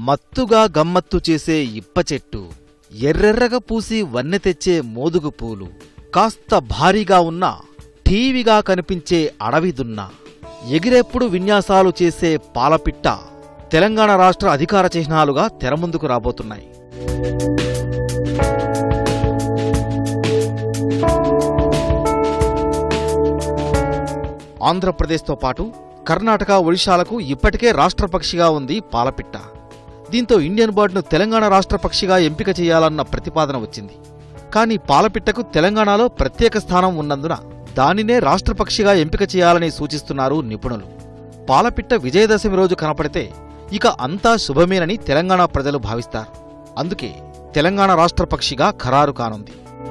మత్తుగా గమ్మత్తు చేసే ఇప్ప చెట్టు ఎర్రెర్రగా పూసి వన్నె తెచ్చే మోదుగు పూలు కాస్త భారీగా ఉన్న ఠీవిగా కనిపించే అడవి దున్న ఎగిరెప్పుడు విన్యాసాలు చేసే పాలపిట్ట తెలంగాణ రాష్ట్ర అధికార చిహ్నాలుగా తెరముందుకు రాబోతున్నాయి ఆంధ్రప్రదేశ్తో పాటు కర్ణాటక ఒడిశాలకు ఇప్పటికే రాష్ట్ర పక్షిగా ఉంది పాలపిట్ట దీంతో ఇండియన్ బర్డ్ను తెలంగాణ రాష్ట్ర పక్షిగా ఎంపిక చేయాలన్న ప్రతిపాదన వచ్చింది కానీ పాలపిట్టకు తెలంగాణలో ప్రత్యేక స్థానం ఉన్నందున దానినే రాష్ట్ర పక్షిగా ఎంపిక చేయాలని సూచిస్తున్నారు నిపుణులు పాలపిట్ట విజయదశమి రోజు కనపడితే ఇక అంతా శుభమేనని తెలంగాణ ప్రజలు భావిస్తారు అందుకే తెలంగాణ రాష్ట్ర పక్షిగా ఖరారు కానుంది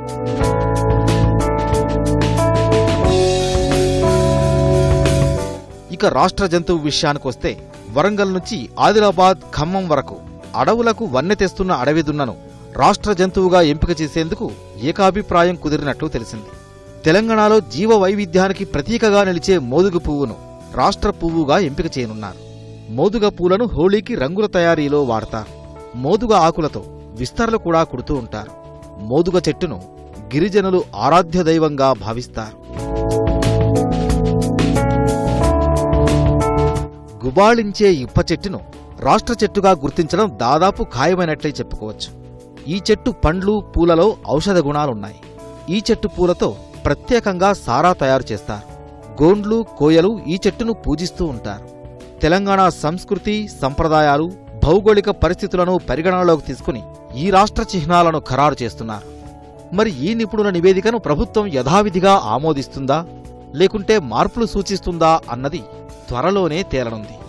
ఇక రాష్ట్ర జంతువు విషయానికొస్తే వరంగల్ నుంచి ఆదిలాబాద్ ఖమ్మం వరకు అడవులకు వన్నె తెస్తున్న అడవి దున్నను రాష్ట్ర జంతువుగా ఎంపిక చేసేందుకు ఏకాభిప్రాయం కుదిరినట్లు తెలిసింది తెలంగాణలో జీవ వైవిధ్యానికి ప్రతీకగా నిలిచే మోదుగ పువ్వును రాష్ట్ర పువ్వుగా ఎంపిక చేయనున్నారు మోదుగ పూలను హోళీకి రంగుల తయారీలో వాడతారు మోదుగ ఆకులతో విస్తరలు కూడా కుడుతూ ఉంటారు మోదుగ చెట్టును గిరిజనులు ఆరాధ్య దైవంగా భావిస్తారు గుబాళించే ఇప్ప చెట్టును రాష్ట్ర చెట్టుగా గుర్తించడం దాదాపు ఖాయమైనట్లే చెప్పుకోవచ్చు ఈ చెట్టు పండ్లు పూలలో ఔషధ గుణాలున్నాయి ఈ చెట్టు పూలతో ప్రత్యేకంగా సారా తయారు చేస్తారు గోండ్లు కోయలు ఈ చెట్టును పూజిస్తూ ఉంటారు తెలంగాణ సంస్కృతి సంప్రదాయాలు భౌగోళిక పరిస్థితులను పరిగణనలోకి తీసుకుని ఈ రాష్ట్ర చిహ్నాలను ఖరారు చేస్తున్నారు మరి ఈ నిపుణుల నివేదికను ప్రభుత్వం యథావిధిగా ఆమోదిస్తుందా లేకుంటే మార్పులు సూచిస్తుందా అన్నది త్వరలోనే తేలనుంది